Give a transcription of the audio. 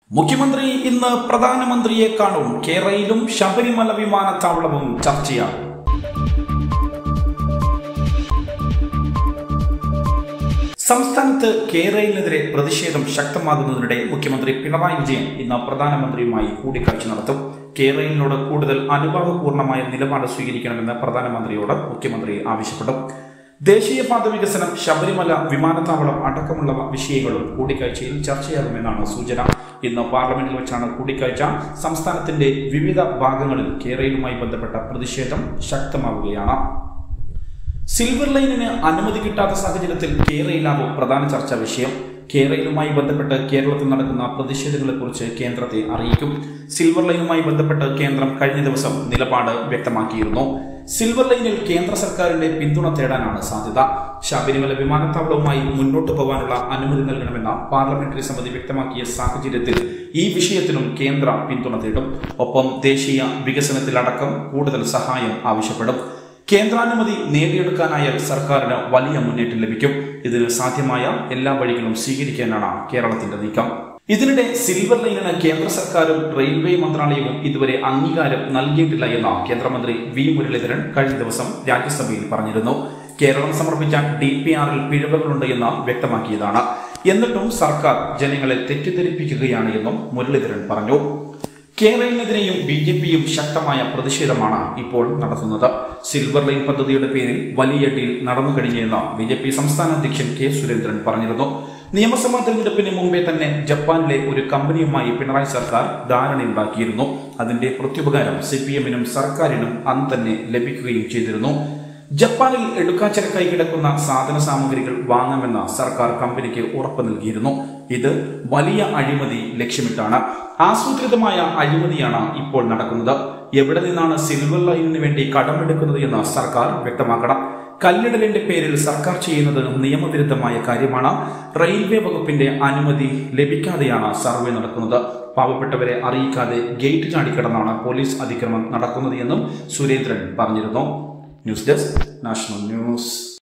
മുഖ്യമന്ത്രി ഇന്ന് പ്രധാനമന്ത്രിയെ കാണും കേരളയിലും ശബരിമല വിമാനത്താവളവും ചർച്ചയാകും സംസ്ഥാനത്ത് കേരളത്തിനെതിരെ പ്രതിഷേധം ശക്തമാകുന്നതിനിടെ മുഖ്യമന്ത്രി പിണറായി വിജയൻ ഇന്ന് പ്രധാനമന്ത്രിയുമായി കൂടിക്കാഴ്ച നടത്തും കേരളത്തിനോട് കൂടുതൽ അനുഭാവപൂർണമായ നിലപാട് സ്വീകരിക്കണമെന്ന് പ്രധാനമന്ത്രിയോട് മുഖ്യമന്ത്രി ആവശ്യപ്പെട്ടു ദേശീയപാത വികസനം ശബരിമല വിമാനത്താവളം അടക്കമുള്ള വിഷയങ്ങളും കൂടിക്കാഴ്ചയിൽ ചർച്ചയാകുമെന്നാണ് സൂചന ഇന്ന് പാർലമെന്റിൽ വെച്ചാണ് കൂടിക്കാഴ്ച സംസ്ഥാനത്തിന്റെ വിവിധ ഭാഗങ്ങളിൽ കേരളവുമായി ബന്ധപ്പെട്ട പ്രതിഷേധം ശക്തമാവുകയാണ് സിൽവർ ലൈനിന് അനുമതി കിട്ടാത്ത സാഹചര്യത്തിൽ കേരളയിലാകും പ്രധാന ചർച്ചാ വിഷയം കേരളയുമായി ബന്ധപ്പെട്ട് കേരളത്തിൽ നടക്കുന്ന പ്രതിഷേധങ്ങളെക്കുറിച്ച് കേന്ദ്രത്തെ അറിയിക്കും സിൽവർ ലൈനുമായി ബന്ധപ്പെട്ട് കേന്ദ്രം കഴിഞ്ഞ ദിവസം നിലപാട് വ്യക്തമാക്കിയിരുന്നു സിൽവർ ലൈനിൽ കേന്ദ്ര സർക്കാരിന്റെ പിന്തുണ തേടാനാണ് സാധ്യത ശബരിമല വിമാനത്താവളവുമായി മുന്നോട്ട് പോകാനുള്ള അനുമതി നൽകണമെന്ന പാർലമെന്ററി സമിതി വ്യക്തമാക്കിയ സാഹചര്യത്തിൽ ഈ വിഷയത്തിലും കേന്ദ്ര പിന്തുണ തേടും ഒപ്പം ദേശീയ വികസനത്തിലടക്കം കൂടുതൽ സഹായം ആവശ്യപ്പെടും കേന്ദ്രാനുമതി നേടിയെടുക്കാനായാൽ സർക്കാരിന് വലിയ മുന്നേറ്റം ലഭിക്കും ഇതിന് സാധ്യമായ എല്ലാ വഴികളും സ്വീകരിക്കാനാണ് കേരളത്തിന്റെ നീക്കം ഇതിനിടെ സിൽവർ ലൈനിന് കേന്ദ്ര സർക്കാരും റെയിൽവേ മന്ത്രാലയവും ഇതുവരെ അംഗീകാരം നൽകിയിട്ടില്ല എന്ന കേന്ദ്രമന്ത്രി വി മുരളീധരൻ കഴിഞ്ഞ ദിവസം രാജ്യസഭയിൽ പറഞ്ഞിരുന്നു കേരളം സമർപ്പിച്ച ഡി പി ആറിൽ പിഴവുകളുണ്ട് എന്ന് വ്യക്തമാക്കിയതാണ് എന്നിട്ടും സർക്കാർ ജനങ്ങളെ തെറ്റിദ്ധരിപ്പിക്കുകയാണ് എന്നും മുരളീധരൻ പറഞ്ഞു കേരളത്തിനെതിരെയും ബി ജെ പിയും ശക്തമായ പ്രതിഷേധമാണ് ഇപ്പോൾ നടത്തുന്നത് സിൽവർ ലൈൻ പദ്ധതിയുടെ പേരിൽ വലിയ ഡീൽ നടന്നു കഴിഞ്ഞെന്ന് ബി ജെ പി സംസ്ഥാന അധ്യക്ഷൻ കെ സുരേന്ദ്രൻ പറഞ്ഞിരുന്നു നിയമസഭാ തെരഞ്ഞെടുപ്പിന് മുമ്പേ തന്നെ ജപ്പാനിലെ ഒരു കമ്പനിയുമായി പിണറായി സർക്കാർ ധാരണയുണ്ടാക്കിയിരുന്നു അതിന്റെ പ്രത്യുപകാരം സി പി എമ്മിനും സർക്കാരിനും അന്ന് തന്നെ ലഭിക്കുകയും ചെയ്തിരുന്നു ജപ്പാനിൽ എടുക്കാച്ചരക്കായി കിടക്കുന്ന സാധന സാമഗ്രികൾ വാങ്ങാമെന്ന് സർക്കാർ കമ്പനിക്ക് ഉറപ്പ് നൽകിയിരുന്നു ഇത് വലിയ അഴിമതി ലക്ഷ്യമിട്ടാണ് ആസൂത്രിതമായ അഴിമതിയാണ് ഇപ്പോൾ നടക്കുന്നത് എവിടെ നിന്നാണ് സിൽവർ ലൈനിന് വേണ്ടി കടമെടുക്കുന്നത് എന്ന് സർക്കാർ വ്യക്തമാക്കണം കല്ലിടലിന്റെ പേരിൽ സർക്കാർ ചെയ്യുന്നത് നിയമവിരുദ്ധമായ കാര്യമാണ് റെയിൽവേ വകുപ്പിന്റെ അനുമതി ലഭിക്കാതെയാണ് സർവേ നടക്കുന്നത് പാവപ്പെട്ടവരെ അറിയിക്കാതെ ഗേറ്റ് ചാടിക്കടന്നാണ് പോലീസ് അതിക്രമം നടക്കുന്നത് എന്നും സുരേന്ദ്രൻ പറഞ്ഞിരുന്നു ന്യൂസ് ഡെസ്ക് നാഷണൽ ന്യൂസ്